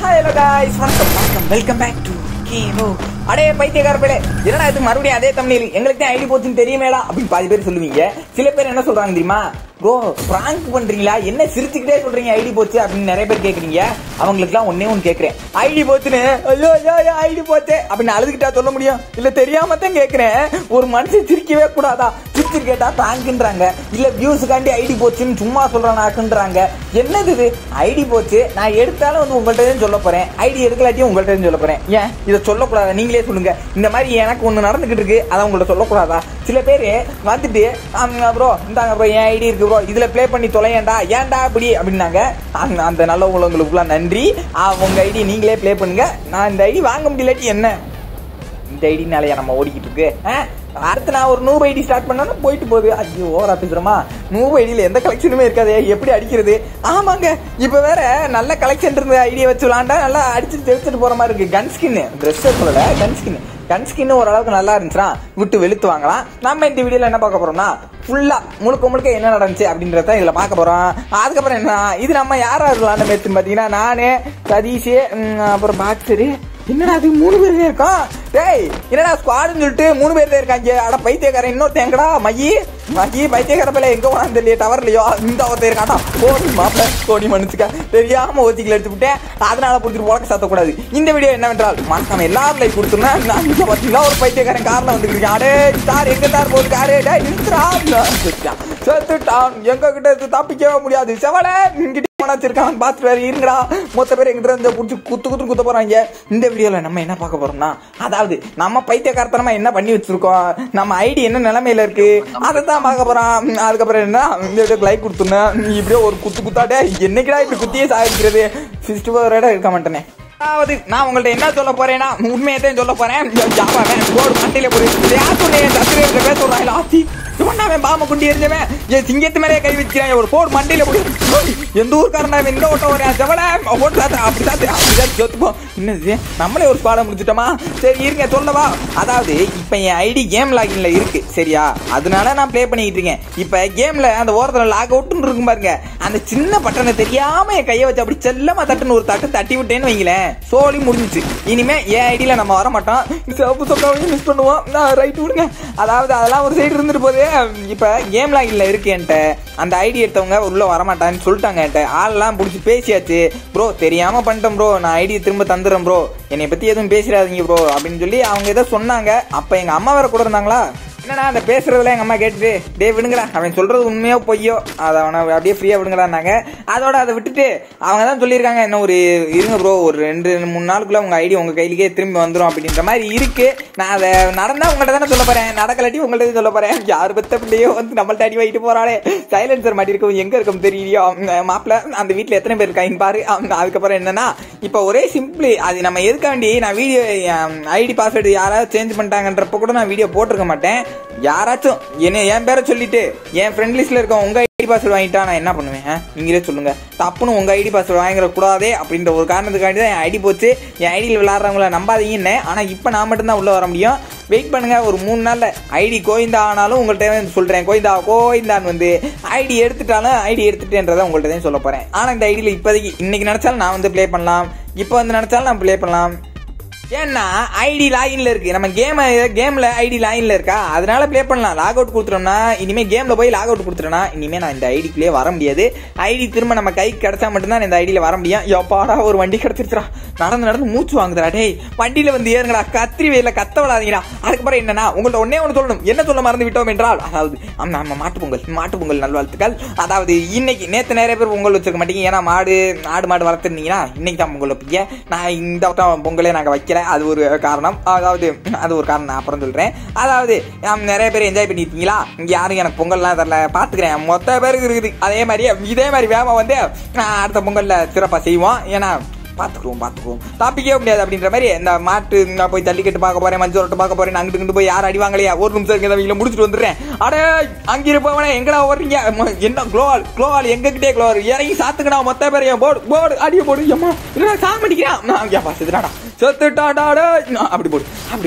Hello guys வணக்கம் வணக்கம் welcome back to கேரோ அடே பைத்தியக்கார பேலே என்னடா இது மறுபடியும் அதே தமிழில் எங்களுக்கு தான் ஐடி போச்சுன்னு தெரியுமேடா அப்படின்னு பாதி பேர் சொல்லுவீங்க சில பேர் என்ன சொல்றாங்க தெரியுமா ப்ரோ பிராங்க் பண்றீங்களா என்ன சிரிச்சுக்கிட்டே சொல்றீங்க ஐடி போச்சு அப்படின்னு நிறைய பேர் கேக்குறீங்க அவங்களுக்குலாம் ஒன்னே ஒன்று கேட்கறேன் ஐடி போச்சுன்னு ஐயோ ஐயோ ஐயோ ஐடி போச்சு அப்படின்னு அழுதுகிட்டா சொல்ல முடியும் இல்ல தெரியாம தான் கேட்கறேன் ஒரு மனுஷன் சிரிக்கவே கூடாதா சிரிச்சு கேட்டா பிராங்க்ன்றாங்க இல்ல வியூஸுக்காண்டி ஐடி போச்சுன்னு சும்மா சொல்றானாக்குன்றாங்க என்னது இது ஐடி போச்சு நான் எடுத்தாலும் வந்து உங்கள்கிட்ட தான் சொல்ல போறேன் ஐடி எடுக்கலாட்டியும் உங்கள்கிட்ட தான் சொல்ல போறேன் ஏன் இதை சொல்லக்கூடாதா நீங்களே சொல்லுங்க இந்த மாதிரி எனக்கு ஒன்று நடந்துகிட்டு இருக்கு அதை உங்கள்ட்ட சொல்லக்கூடாதா சில பேர் வந்துட்டு ப்ரோ இந்தாங்க ப்ரோ என் ஐடி இருக்கு ப்ரோ இதுல ப்ளே பண்ணி தொலையேன்டா ஏன்டா அப்படி அப்படின்னாங்க அந்த அந்த நல்ல உள்ளவங்களுக்குலாம் நன்றி ஆ, உங்க ஐடி நீங்களே ப்ளே பண்ணுங்க நான் இந்த ஐடி வாங்க முடியலாட்டி என்ன இந்த ஐடினாலயா நம்ம ஓடிக்கிட்டு இருக்கு ஆ? அடுத்து நான் ஒரு நூறு ஐடி ஸ்டார்ட் பண்ணா போயிட்டு போகுது ஐயோ ஓரா பேசுறமா நூறு ஐடியில எந்த கலெக்ஷனுமே இருக்காது எப்படி அடிக்கிறது ஆமாங்க இப்ப வேற நல்ல கலெக்ஷன் இருந்த ஐடியா வச்சு விளாண்டா நல்லா அடிச்சு தெளிச்சுட்டு போற மாதிரி இருக்கு கன் ஸ்கின் ட்ரெஸ் சொல்லல கன் ஸ்கின் கன் ஸ்கின் ஓரளவுக்கு நல்லா இருந்துச்சுன்னா விட்டு வெளுத்து வாங்கலாம் நம்ம இந்த வீடியோல என்ன பார்க்க போறோம்னா ஃபுல்லா முழுக்க முழுக்க என்ன நடந்துச்சு அப்படின்றத இதுல பார்க்க போறோம் அதுக்கப்புறம் என்ன இது நம்ம யாரா இருக்கலாம் மேட்ச் பாத்தீங்கன்னா நானு சதீஷ் ம், அப்புறம் பாக்ஸரு என்னடா அது மூணு பேர் தான் இருக்கோம் டேய் என்னடா ஸ்குவாடுன்னு சொல்லிட்டு மூணு பேர் தான் இருக்காங்க அட பைத்தியக்காரன் இன்னொருத்தன் எங்கடா மையி மையி பைத்தியக்கார பிள்ளை எங்க போனான்னு தெரியல டவர்லையோ இந்த ஒருத்தர் இருக்காட்டா கோடி மாப்பிள்ள கோடி மன்னிச்சுக்க தெரியாம ஓச்சிக்கல எடுத்து விட்டேன் அதனால புடிச்சிட்டு உலக சாத்தக்கூடாது இந்த வீடியோ என்னவென்றால் மறக்காம எல்லாரும் லைக் கொடுத்துருந்தா நான் இங்க பாத்தீங்களா ஒரு பைத்தியக்காரன் கார்ல வந்துருக்கேன் அடே சார் எங்க சார் போகுது காரு டேய் நிறுத்துறா செத்துட்டான். செத்துட்டான் எங்க கிட்ட இருந்து தப்பிக்கவே முடியாது செவல இங்கிட்ட வச்சிருக்கான் பாத்துட்டு வேற இருங்கடா மொத்த பேர் எங்கிட்ட இருந்து புடிச்சு குத்து குத்து குத்த போறாங்க இந்த வீடியோல நம்ம என்ன பார்க்க போறோம்னா அதாவது நம்ம பைத்தியக்காரத்தனமா என்ன பண்ணி வச்சிருக்கோம் நம்ம ஐடி என்ன நிலைமையில இருக்கு அதை தான் பார்க்க போறோம் உம், அதுக்கப்புறம் என்ன இந்த வீடியோக்கு லைக் கொடுத்துருந்தேன் இப்படியே ஒரு குத்து குத்தாட்டே என்னைக்குடா இப்படி குத்தியே சாதிக்கிறது சிக்ஸ்டி ஃபோர் இருக்க மாட்டேனே அதாவது நான் உங்கள்ட்ட என்ன சொல்ல போறேன்னா உண்மையை தான் சொல்ல போறேன் ஜாபாவேன் போடு மண்டையில போடு யார் சொன்னேன் என் சத்திரியர்கிட்ட பேச சொல்றாங்க ஆத்தி இவன்டாவன் பாம குண்டி எரிஞ்சவன் என் சிங்கத்து மேலே கை வச்சுக்கிறேன் ஒரு போடு மண்டையில போடு ஓய், எந்த ஊருக்காரன் இந்த ஓட்டம் வரேன் செவல ஓட்டு சாத்து அப்படி சாத்து அப்படி சாத்து சொத்துப்போம் என்னது நம்மளே ஒரு பாடம் முடிச்சிட்டோமா சரி இருங்க சொல்லவா அதாவது இப்ப என் ஐடி கேம் லாகின்ல இருக்கு சரியா அதனால நான் ப்ளே பண்ணிக்கிட்டு இருக்கேன் இப்ப கேம்ல அந்த ஓரத்துல லாக் அவுட்னு இருக்கும் பாருங்க அந்த சின்ன பட்டனை தெரியாம என் கையை வச்சு அப்படி செல்லமா தட்டுன்னு ஒரு தட்டு தட்டி விட்டேன்னு வைங்களேன் சோலி முடிஞ்சுச்சு இனிமே என் ஐடியில நம்ம வர மாட்டோம் சிவப்பு சொக்காவையும் மிஸ் பண்ணுவோம் நான் ரைட் விடுங்க அதாவது அதெல்லாம் ஒரு சைடு இருந்துட்டு போதே இப்ப கேம் லாகின்ல இருக்கு என்கிட்ட அந்த ஐடி எடுத்தவங்க உள்ள வரமாட்டான்னு சொல்லிட்டாங்க என்கிட்ட ஆள்லாம் பிடிச்சி பேசியாச்சு ப்ரோ தெரியாம பண்ணிட்டேன் ப்ரோ நான் ஐடி திரும்ப தந்துடுறேன் ப்ரோ என்னை பத்தி எதுவும் பேசிடாதீங்க ப்ரோ அப்படின்னு சொல்லி அவங்க ஏதோ சொன்னாங்க அப்ப எங்க அம்மா வேற கூட இருந்தாங்களா என்னடா அந்த பேசுறதுல எங்க அம்மா கேட்டுட்டு டே விடுங்கடா அவன் சொல்றது உண்மையோ பொய்யோ அதை அவனை அப்படியே ஃப்ரீயா விடுங்கடான்னாங்க அதோட அதை விட்டுட்டு அவங்க தான் சொல்லியிருக்காங்க என்ன ஒரு இருங்க ப்ரோ ஒரு ரெண்டு மூணு நாளுக்குள்ள உங்க ஐடி உங்க கையிலேயே திரும்பி வந்துடும் அப்படின்ற மாதிரி இருக்கு நான் அதை நடந்தா உங்கள்ட்ட தானே சொல்ல போறேன் நடக்கலாட்டி உங்கள்ட்ட சொல்ல போறேன் யார் பத்த பிள்ளையோ வந்து நம்மள்ட்ட அடி வாங்கிட்டு போறாளே சைலன்சர் மாட்டி இருக்கும் எங்க இருக்கும் தெரியலையோ மாப்பிள்ள அந்த வீட்டுல எத்தனை பேர் இருக்காங்க பாரு அவங்க அதுக்கப்புறம் என்னன்னா இப்ப ஒரே சிம்பிளி அது நம்ம எதுக்காண்டி நான் வீடியோ ஐடி பாஸ்வேர்டு யாராவது சேஞ்ச் பண்ணிட்டாங்கன்றப்ப கூட நான் வீடியோ போட்டிருக்க மாட்டேன் யாராச்சும் என்ன என் பேரை சொல்லிட்டு என் ஃப்ரெண்ட் லிஸ்ட்ல இருக்க உங்க ஐடி பாஸ்வேர்டு வாங்கிட்டா நான் என்ன பண்ணுவேன் ஆ? நீங்களே சொல்லுங்க தப்புன்னு உங்க ஐடி பாஸ்வேர்டு வாங்கிட கூடாதே அப்படின்ற ஒரு காரணத்துக்காண்டி தான் என் ஐடி போச்சு என் ஐடியில் விளாட்றவங்கள நம்பாதீங்கன்னு ஆனா இப்போ நான் மட்டும்தான் உள்ள வர முடியும் வெயிட் பண்ணுங்க ஒரு மூணு நாள்ல ஐடி கோவிந்தா ஆனாலும் உங்கள்கிட்ட வந்து சொல்றேன் கோவிந்தா கோவிந்தான்னு வந்து ஐடி எடுத்துட்டாலும் ஐடி எடுத்துட்டேன்றதை உங்கள்கிட்ட தான் சொல்ல போறேன் ஆனா இந்த ஐடியில் இப்போதைக்கு இன்னைக்கு நினைச்சாலும் நான் வந்து ப்ளே பண்ணலாம் இப்போ வந்து நினைச்சாலும் நான் ப்ளே பண்ணலாம் ஏன்னா ஐடி லாகின்ல இருக்கு நம்ம கேம் கேம்ல ஐடி லாகின்ல இருக்கா அதனால ப்ளே பண்ணலாம் லாக் அவுட் கொடுத்துட்டோம்னா இனிமே கேம்ல போய் லாக் அவுட் கொடுத்துட்டோம்னா இனிமே நான் இந்த ஐடிக்குள்ளே வர முடியாது ஐடி திரும்ப நம்ம கைக்கு கிடைச்சா மட்டும்தான் நான் இந்த ஐடியில வர முடியும் எப்பாடா ஒரு வண்டி கிடைச்சிருச்சுடா நடந்து நடந்து மூச்சு வாங்குதுடா டேய் வண்டியில வந்து ஏறுங்கடா கத்திரி வெயில கத்த விடாதீங்கடா அதுக்கப்புறம் என்னன்னா உங்கள்ட்ட ஒன்னே ஒன்று சொல்லணும் என்ன சொல்ல மறந்து விட்டோம் என்றால் அதாவது ஆமா, நம்ம மாட்டு பொங்கல் மாட்டு பொங்கல் நல்வாழ்த்துக்கள் அதாவது இன்னைக்கு நேத்து நிறைய பேர் பொங்கல் வச்சிருக்க மாட்டீங்க ஏன்னா மாடு ஆடு மாடு வளர்த்துருந்தீங்கன்னா இன்னைக்கு தான் பொங்கல் வைப்பீங்க நான் இந்த வட்டம் பொங்கலே நாங்கள் வைக்கல அது ஒரு காரணம் அதாவது அது ஒரு காரணம் நான் அப்புறம் சொல்றேன் அதாவது ஆம், நிறைய பேர் என்ஜாய் பண்ணிருக்கீங்களா இங்க யாரும் எனக்கு பொங்கல்லாம் தரல பாத்துக்கிறேன் மொத்த பேருக்கு இருக்குது அதே மாதிரி இதே மாதிரி வேகமா வந்து நான் அடுத்த பொங்கல்ல சிறப்பா செய்வோம் ஏன்னா பாத்துக்குவோம் பாத்துக்குவோம் தாப்பிக்கவே முடியாது அப்படின்ற மாதிரி இந்த மாட்டு நான் போய் ஜல்லிக்கட்டு பார்க்க போறேன் மஞ்சள் ரொட்டு பார்க்க போறேன் அங்கிட்டு இங்கிட்டு போய் யார் அடிவாங்களையா ஒரு நிமிஷம் இருக்க வீட்டில் முடிச்சுட்டு வந்துடுறேன் அடே அங்க இருப்பவனே எங்கடா ஓடுறீங்க ம, என்ன குளோவால் குளோவால் எங்க கிட்டே குளோவால் இறங்கி சாத்துக்கடா மொத்த பேர் என் போடு போடு அடிய போடு ஏம்மா இல்லடா சாமடிக்கிறான் நான் ஏப்பா செத்துட்டாடா செத்துட்டாடா டேய். நான் அப்படி போடு அப்படி போடு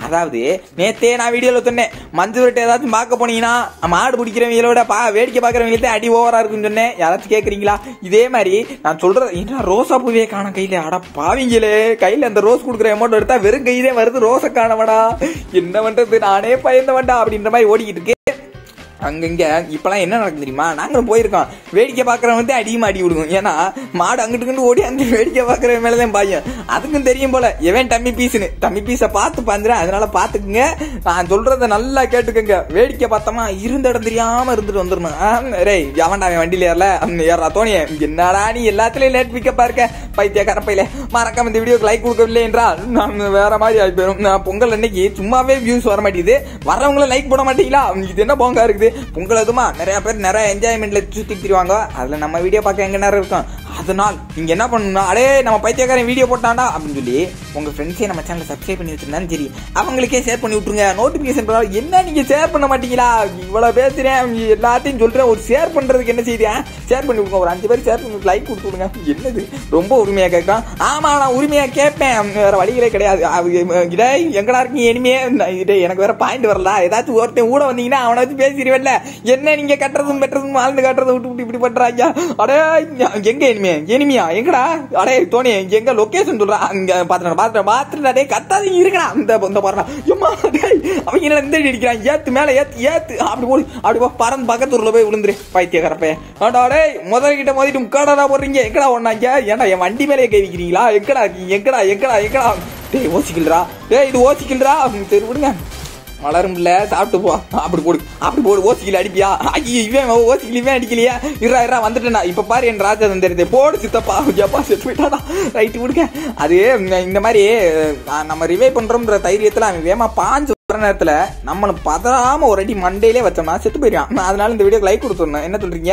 அதாவது நேத்தே நான் வீடியோல சொன்னேன் மஞ்சு விரட்டை ஏதாச்சும் பார்க்க போனீங்கன்னா மாடு பிடிக்கிறவங்களோட பா வேடிக்கை பார்க்குறவங்களுக்கு அடி ஓவரா இருக்குன்னு சொன்னேன் யாராச்சும் கேட்குறீங்களா இதே மாதிரி நான் சொல்றது என்ன ரோசா பூவே காண கையில அட பாவிங்களே கையில அந்த ரோஸ் கொடுக்குற அமௌண்ட் எடுத்தா வெறும் கையிலே வருது ரோஸை காணவடா என்ன பண்றது நானே பயந்தவன்டா அப்படின்ற மாதிரி ஓடிக்கிட்டு இருக்கு அங்கங்க இப்பெல்லாம் என்ன நடக்கும் தெரியுமா நாங்களும் போயிருக்கோம் வேடிக்கை பார்க்கறவன் வந்து அதிகமாக அடி விடுவோம் ஏன்னா மாடு அங்கிட்டு இங்கிட்டு ஓடி அந்த வேடிக்கை பார்க்கறவன் மேலதான் பாயும் அதுக்கும் தெரியும் போல எவன் டம்மி பீஸ்னு டம்மி பீஸை பார்த்து பாந்துறேன் அதனால பார்த்துக்குங்க நான் சொல்றத நல்லா கேட்டுக்கோங்க வேடிக்கை பார்த்தோமா இருந்த இடம் தெரியாம இருந்துட்டு வந்துடணும் ஆ, ரேய் எவன்டா அவன் வண்டியில ஏறல அவன் ஏறா தோணிய என்னடா நீ எல்லாத்துலயும் லேட் பிக்கப் இருக்க பைத்தியக்கார பையில மறக்காம இந்த வீடியோக்கு லைக் கொடுக்கவில்லை என்றால் நான் வேற மாதிரி ஆகி போயிடும் நான் பொங்கல் அன்னைக்கு சும்மாவே வியூஸ் வர மாட்டேங்குது வரவங்களும் லைக் போட மாட்டீங்களா இது என்ன போங்கா இருக்குது பொங்கல் அதுமா நிறைய பேர் நிறைய என்ஜாய்மெண்ட்ல சுத்தி திரிவாங்க அதுல நம்ம வீடியோ பார்க்க எங்க நேரம் இருக்கும் அதனால் நீங்க என்ன பண்ணணும்னா அடே நம்ம பைத்தியக்காரன் வீடியோ போட்டான்டா அப்படின்னு சொல்லி உங்க ஃப்ரெண்ட்ஸே நம்ம சேனலை சப்ஸ்கிரைப் பண்ணி வச்சிருந்தாலும் சரி அவங்களுக்கே ஷேர் பண்ணி விட்டுருங்க நோட்டிபிகேஷன் என்ன நீங்க ஷேர் பண்ண மாட்டீங்களா இவ்வளவு பேசுறேன் எல்லாத்தையும் சொல்றேன் ஒரு ஷேர் பண்றதுக்கு என்ன செய்யுது ஷேர் பண்ணி விடுங்க ஒரு அஞ்சு பேர் ஷேர் பண்ணி லைக் கொடுத்து விடுங்க என்னது ரொம்ப உரிமையா கேட்கறான் ஆமா நான் உரிமையா கேட்பேன் வேற வழிகளே கிடையாது அவ- இடே எங்கடா இருக்கீங்க இனிமே இதே எனக்கு வேற பாயிண்ட் வரல ஏதாச்சும் ஒருத்தன் கூட வந்தீங்கன்னா அவனை வச்சு பேசிடுவேன்ல என்ன நீங்க கட்டுறதும் பெற்றதும் வாழ்ந்து கட்டுறதை விட்டு விட்டு இப்படி பண்றாங்க அடே எங்க இனிமே இனிமையா எங்கடா அடே தோனி எங்க லொகேஷன் சொல்றா அங்க பாத்துறேன் பாத்துறேன் பாத்துட்டு டேய் கத்தாதீங்க இருக்கடா இந்த இந்த பாருடா எம்மா டேய் அவங்க என்ன இந்த அடி அடிக்கிறான் ஏத்து மேல ஏத்து ஏத்து அப்படி போய் அப்படி போ பறந்து பக்கத்தூர்ல போய் விழுந்துரு பைத்தியக்காரப்பே ஆடா டேய் முதல் கிட்ட மோதிட்டு முக்காடா போடுறீங்க எங்கடா ஒண்ணாங்க ஏன்டா என் வண்டி மேலே கை வைக்கிறீங்களா எங்கடா இருக்கீங்க? எங்கடா எங்கடா எங்கடா டேய் ஓசிக்கல்றா டேய் இது ஓசிக்கல்றா சரி விடுங்க வளரும்ல சாப்பிட்டு போ அப்படி போடு அப்படி போடு ஓசிக்கல அடிப்பியா ஐயோ இவன் ஓசிக்கல இவன் அடிக்கலையா இரா இரா வந்துட்டேனா இப்ப பாரு என் ராஜா தெரியுது போடு சித்தப்பா எப்பா செத்து போயிட்டாடா ரைட்டு விடுங்க அது இந்த மாதிரி அஹ், நம்ம ரிவை பண்றோம்ன்ற தைரியத்துல அவன் வேமா பாஞ்சு வர நேரத்துல நம்மள பதறாம ஒரு அடி மண்டையிலே வச்சோம்னா செத்து போயிடுவான் அதனால இந்த வீடியோக்கு லைக் கொடுத்துடணும் என்ன சொல்றீங்க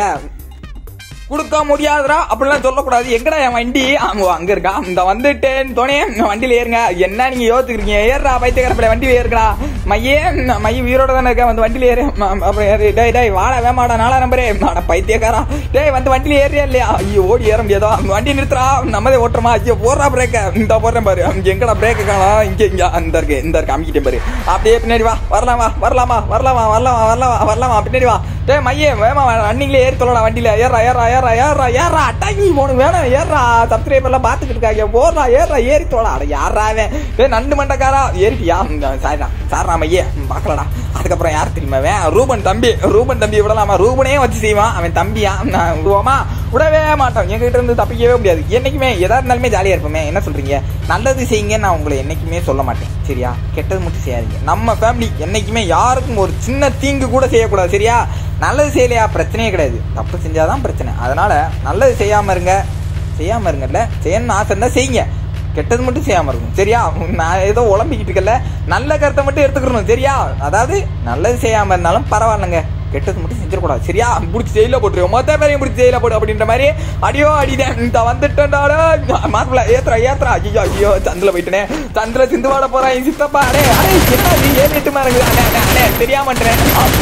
கொடுக்க முடியாதுடா அப்படிலாம் சொல்லக்கூடாது எங்கடா என் வண்டி ஆமா அங்க இருக்கா இந்த வந்துட்டேன் தோனே வண்டியில ஏறுங்க என்ன நீங்க யோசிக்கிறீங்க ஏறுறா பைத்தியக்காரப்பில வண்டியில ஏறுங்கடா மையே மைய உயிரோட தானே இருக்கா வந்து வண்டியில ஏறு ம, அப்புறம் ஏறு டேய் டேய் வாடா வேமாடா நாலா நம்பரே அட பைத்தியக்காரா டேய் வந்து வண்டியில ஏறியா இல்லையா ஐயோ ஓடி ஏற முடியாதோ வண்டி நிறுத்துறா நம்மதே ஓட்டுறமா ஐயோ போடுறா பிரேக்க இந்த போடுறேன் பாரு அங்க எங்கடா பிரேக்க காணோம் இங்க இங்க அந்த இருக்கு இந்த இருக்கு அமுக்கிட்டேன் பாரு அப்படியே பின்னாடி வா வரலாமா வரலாமா வரலாமா வரலாமா வரலாமா வரலாமா பின்னாடி வா டேய் மையே வேமா ரன்னிங்ல ஏறி தொல்லடா வண்டியில ஏறா ஏறா ஏறா ஏறா ஏறா அட்டாக்கி போனு வேணும் ஏறா சப்ஸ்கிரைபர் எல்லாம் பாத்துக்கிட்டு இருக்காங்க போறா ஏறா ஏறி தொலை அட யாரா அவன் டேய் நண்டு மண்டக்காரா ஏறிட்டியா சாரிடா சாரா மையே ம், பார்க்கலடா அதுக்கப்புறம் யார் தெரியுமா அவன் ரூபன் தம்பி ரூபன் தம்பி விடலாமா ரூபனே வச்சு செய்வான் அவன் தம்பியா நான் விடுவோமா விடவே மாட்டோம் எங்ககிட்ட இருந்து தப்பிக்கவே முடியாது என்னைக்குமே எதா இருந்தாலுமே ஜாலியா இருப்போமே என்ன சொல்றீங்க நல்லது செய்யுங்க நான் உங்களை என்னைக்குமே சொல்ல மாட்டேன் சரியா கெட்டது மட்டும் செய்யாதீங்க நம்ம ஃபேமிலி என்னைக்குமே யாருக்கும் ஒரு சின்ன தீங்கு கூட செய்யக்கூடாது சரியா நல்லது செய்யலையா பிரச்சனையே கிடையாது தப்பு செஞ்சாதான் பிரச்சனை அதனால நல்லது செய்யாம இருங்க செய்யாம இருங்கல்ல செய்யணும்னு ஆசை இருந்தா செய்யுங்க கெட்டது மட்டும் செய்யாம இருக்கும் சரியா நான் ஏதோ உழம்பிக்கிட்டு இருக்கல நல்ல கருத்தை மட்டும் எடுத்துக்கணும் சரியா அதாவது நல்லது செய்யாம இருந்தாலும் பரவாயில்லைங்க கெட்டது மட்டும் செஞ்சிடக்கூடாது சரியா பிடிச்சி ஜெயில போட்டுருவோம் மொத்த பேரையும் பிடிச்சி ஜெயில போடு அப்படின்ற மாதிரி அடியோ அடிதேன் இந்த வந்துட்டேன்டாடா மாப்பிள்ள ஏத்துறா ஏத்துறா ஐயோ ஐயோ சந்தில போயிட்டனே சந்தில சிந்து வாட போறான் என் சித்தப்பா அடே அடே என்ன நீ ஏழு எட்டு மாதிரி இருக்குது அண்ணே அண்ணே அண்ணே தெரியாமன்றேன்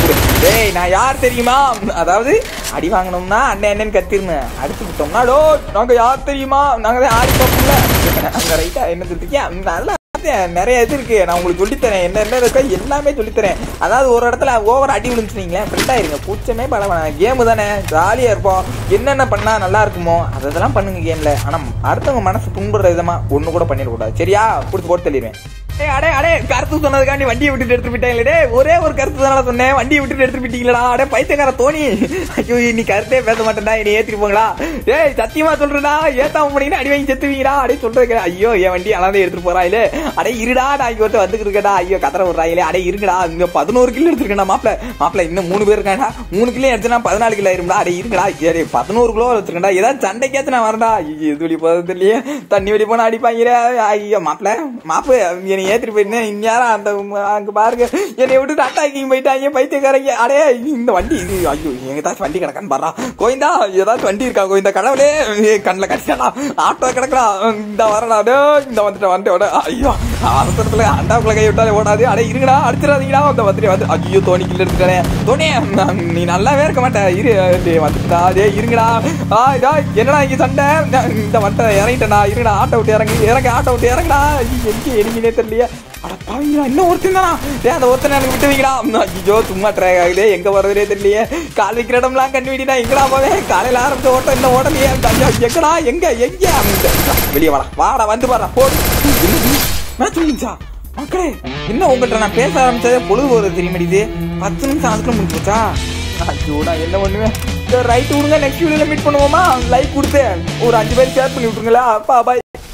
டேய் நான் யார் தெரியுமா அதாவது அடி வாங்கணும்னா அண்ணன் அண்ணன் கத்திருந்தேன் அடிச்சு விட்டோம்னா டோ நாங்க யார் தெரியுமா நாங்க தான் ஆடி பார்ப்போம்ல அங்க ரைட்டா என்ன சொல்லிருக்கியா நல்லா நிறைய இது இருக்கு நான் உங்களுக்கு சொல்லித்தரேன் என்ன என்ன இருக்கோ எல்லாமே சொல்லித்தரேன் அதாவது ஒரு இடத்துல ஓவர் அடி விழுந்துச்சுனீங்களேன் ஃப்ரெண்ட் ஆயிருங்க கூச்சமே பட வேணாம் கேமு தானே ஜாலியா இருப்போம் என்னென்ன பண்ணா நல்லா இருக்குமோ அதெல்லாம் பண்ணுங்க கேம்ல ஆனா அடுத்தவங்க மனசு புண்படுற விதமா ஒண்ணு கூட பண்ணிடக்கூடாது சரியா புடிச்சு போட்டு தள்ளிடுவேன் ஏய் அடே அடே கருத்து சொன்னதுக்காண்டி வண்டியை விட்டுட்டு எடுத்து போயிட்டாங்களே டேய், ஒரே ஒரு கருத்து தானே சொன்னேன் வண்டியை விட்டுட்டு எடுத்து போயிட்டீங்களா அடே பைத்தியக்கார தோனி ஐயோ நீ கருத்தே பேச மாட்டேன்டா என்னை ஏத்திட்டு போங்களா டேய் சத்தியமா சொல்றேன்டா ஏத்தாம போனீங்கன்னா அடி வாங்கி செத்துவீங்களா அடே சொல்றது ஐயோ என் வண்டி அலாந்தே எடுத்துட்டு போறாயிலே அடே இருடா நான் இங்க ஒருத்தர் வந்துட்டு இருக்கடா ஐயோ கதற விடுறாயிலே அடே இருங்கடா இங்க பதினோரு கிலோ எடுத்துருக்கேன் மாப்பிள மாப்பிள இன்னும் மூணு பேர் இருக்காண்டா மூணு கிலோ எடுத்துனா பதினாலு கிலோ ஆயிரும்டா அடே இருங்கடா ஏறே பதினோரு கிலோ வச்சிருக்கேன்டா ஏதாவது சண்டைக்காச்சும் நான் வரேன்டா ஐயோ எது வழி போறது இல்லையே தண்ணி வழி போனா அடிப்பாங்க ஐயோ மாப்பிள மாப்பு என்னை ஏத்திட்டு போயிருந்தேன் இந்நேரம் அந்த அங்க பாருங்க என்னை விட்டு அட்டாக்கிங் போயிட்டாங்க பைத்தியக்காரங்க அடே இந்த வண்டி இது ஐயோ எங்கதாச்சும் வண்டி கிடக்கான்னு பாரா கோயிந்தா ஏதாச்சும் வண்டி இருக்கா கோயிந்தா கடவுளே கண்ணில் கடிச்சாடா ஆட்டோ கிடக்குறா இந்த வரடா டே இந்த வந்துட்டு வந்துட்டு ஐயோ அவசரத்துல அண்டாவுக்குள்ள கை விட்டாலே ஓடாது அடே இருங்கடா அடிச்சிடாதீங்கடா அந்த வந்துட்டு வந்து ஐயோ தோனி கிட்ட எடுத்துட்டானே தோனி நீ நல்லாவே இருக்க மாட்டே இரு டேய் வந்துட்டா டே இருங்கடா ஆ இதா என்னடா இங்க சண்டை இந்த வந்துட்ட இறங்கிட்டேனா இருங்கடா ஆட்டோ விட்டு இறங்கி இறங்க ஆட்டோ விட்டு இறங்கடா எங்க எனிமினே தெரியலையே அட பாவீங்களா இன்னும் ஒருத்தன் தானா டேய் அந்த ஒருத்தனை எனக்கு விட்டு வைங்கடா ஐயோ சும்மா ட்ரை ஆகுது எங்க வர்றதே தெரியலையே கால் வைக்கிற இடம்லாம் கண்டுபிடிடா எங்கடா போவேன் காலையில ஆரம்பிச்ச ஓட்டம் இன்னும் ஓடலையே ஐயோ எங்கடா எங்க எங்க வெளியே வாடா வாடா வந்து பாடா போடு மேட்ச் முடிஞ்சா மக்களே என்ன உங்கள்கிட்ட நான் பேச ஆரம்பிச்சதே பொழுது போகுது தெரிய மாட்டேங்குது பத்து நிமிஷம் அதுக்குள்ள முடிஞ்சு போச்சா ஐயோ நான் என்ன பண்ணுவேன் ரைட் விடுங்க நெக்ஸ்ட் வீடியோல மீட் பண்ணுவோமா லைக் கொடுத்து ஒரு அஞ்சு பேர் ஷேர் பண்ணி விட்டுருங்களா அப்பா பாய்